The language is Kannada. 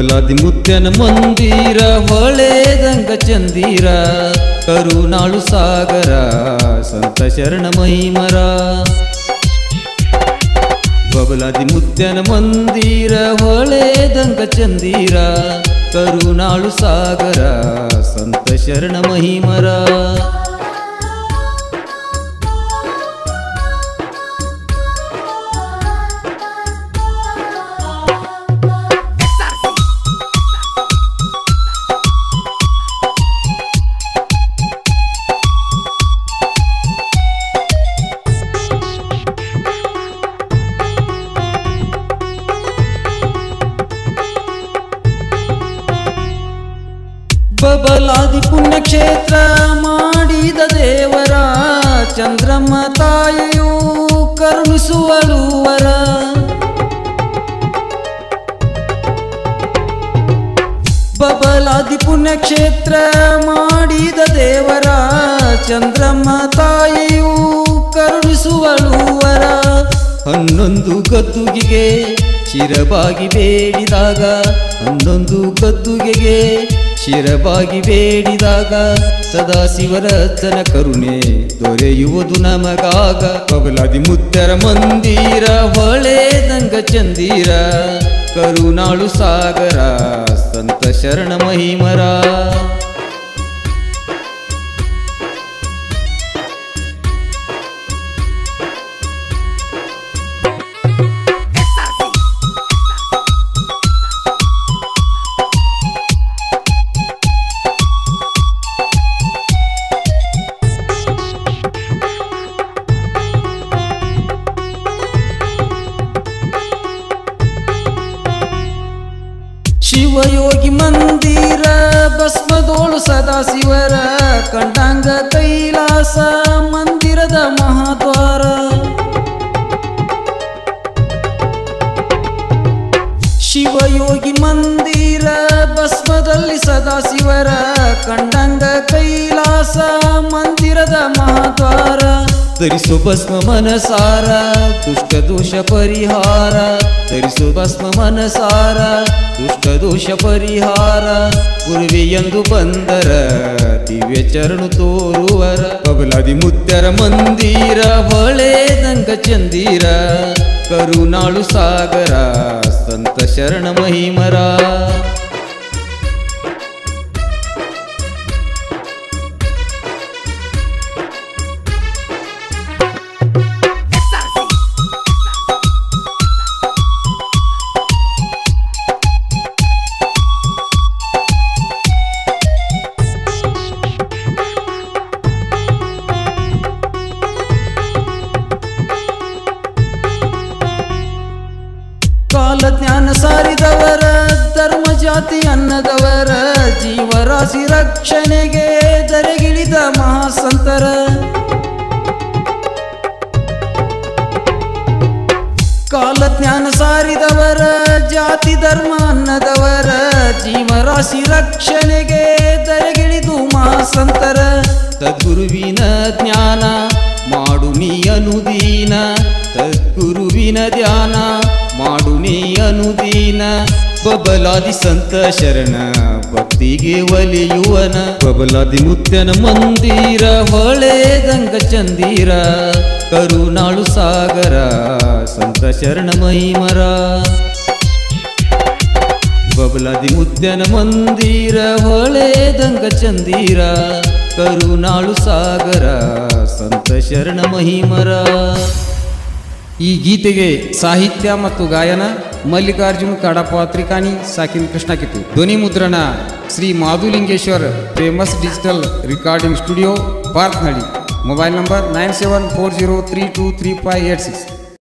ಬಬಲಾದಿ ಮುತ್ಯನ ಮಂದಿರ ಹೊಳೆದಂಗ ಚಂದಿರ ಕರುನಾಳು ಸಾಗರ ಸಂತ ಶರಣ ಮಹಿಮರ ಬಬಲಾದಿ ಮುತ್ಯನ ಮಂದಿರ ಹೊಳೆದಂಗ ಚಂದಿರ ಕರುನಾಳು ಸಾಗರ ಸಂತ ಶರಣ ಮಹಿಮರ ಬಬಲಾದಿ ಪುಣ್ಯಕ್ಷೇತ್ರ ಮಾಡಿದ ದೇವರ ಚಂದ್ರಮ್ಮ ತಾಯಿಯು ಕರುಣಿಸುವಳುವರ ಬಬಲಾದಿ ಪುಣ್ಯಕ್ಷೇತ್ರ ಮಾಡಿದ ದೇವರ ಚಂದ್ರಮ್ಮ ತಾಯಿಯು ಕರುಣಿಸುವಳುವರ ಹನ್ನೊಂದು ಗದ್ದುಗೆಗೆ ಶಿರಬಾಗಿ ಬೇಡಿದಾಗ ಹನ್ನೊಂದು ಗದ್ದುಗೆಗೆ ಶಿರಬಾಗಿ ಬೇಡಿದಾಗ ಸದಾಶಿವರ ತನ ಕರುಣೆ ದೊರೆಯುವುದು ನಮಗಾಗ ಬಬಲಾದಿ ಮುತ್ತರ ಮಂದಿರ ಹೊಳೆದಂಗ ಚಂದಿರ ಕರುನಾಳು ಸಾಗರ ಸಂತ ಶರಣ ಮಹಿಮರ ಶಿವಯೋಗಿ ಮಂದಿರ ಭಸ್ಮದೋಳು ಸದಾಶಿವರ ಕಂಡಾಂಗ ಕೈಲಾಸ ಮಂದಿರದ ಮಹಾದ್ವಾರ ಶಿವಯೋಗಿ ಮಂದಿರ ಭಸ್ಮದಲ್ಲಿ ಸದಾಶಿವರ ಕಂಡಂಗ ಕೈಲಾಸ ಮಂದಿರದ ಮಹಾದ್ವಾರ ಧರಿಸು ಭಸ್ಮ ಮನಸಾರ ದುಷ್ಟ ದೋಷ ಪರಿಹಾರ ಧರಿಸು ಭಸ್ಮ ಮನಸಾರ ದುಷ್ಟ ದೋಷ ಪರಿಹಾರ ಗುರುವಿ ಎಂದು ಬಂದರ ದಿವ್ಯ ಚರಣು ತೋರುವರ ಕಬಲಾದಿ ಮುತ್ತರ ಮಂದಿರ ಹೊಳೆದಂಗ ಚಂದಿರ ಕರುನಾಳು ಸಾಗರ ಸಂತ ಶರಣ ಮಹಿಮರ ಕಾಲ ಜ್ಞಾನ ಸಾರಿದವರ ಧರ್ಮ ಜಾತಿ ಅನ್ನದವರ ಜೀವರಾಶಿ ರಕ್ಷಣೆಗೆ ದರೆಗಿಳಿದ ಮಹಾಸಂತರ ಕಾಲ ಜ್ಞಾನ ಸಾರಿದವರ ಜಾತಿ ಧರ್ಮ ಅನ್ನದವರ ಜೀವರಾಶಿ ರಕ್ಷಣೆಗೆ ದರೆಗಿಳಿದು ಮಹಾಸಂತರ ತದ್ಗುರುವಿನ ಜ್ಞಾನ ಮಾಡು ನೀ ಅನುದೀನ ತದ್ಗುರುವಿನ ಧ್ಯಾನ ಮಾಡು ನೀ ಅನುದೀನ ಬಬಲಾದಿ ಸಂತ ಶರಣ ಭಕ್ತಿಗೆ ಒಲಿಯುವನ ಬಬಲಾದಿ ಮುತ್ಯನ ಮಂದಿರ ಹೊಳೆದಂಗ ಚಂದಿರ ಕರುನಾಳು ಸಾಗರ ಸಂತ ಶರಣ ಮಹಿಮರ ಬಬಲಾದಿ ಮುದ್ಯನ ಮಂದಿರ ಹೊಳೆದಂಗ ಚಂದಿರ ಕರುನಾಳು ಸಾಗರ ಸಂತ ಶರಣ ಮಹಿಮರ ಈ ಗೀತೆಗೆ ಸಾಹಿತ್ಯ ಮತ್ತು ಗಾಯನ ಮಲ್ಲಿಕಾರ್ಜುನ್ ಕಾಡಪ್ಪ ತ್ರಿಕಾಣಿ ಸಾಕಿನ್ ಕೃಷ್ಣ ಕಿತ್ತು ಧ್ವನಿ ಮುದ್ರಣ Shri Madhulingeshwar famous digital recording studio ಪಾರ್ಕ್ನಳ್ಳಿ mobile number nine seven four zero three two three five eight six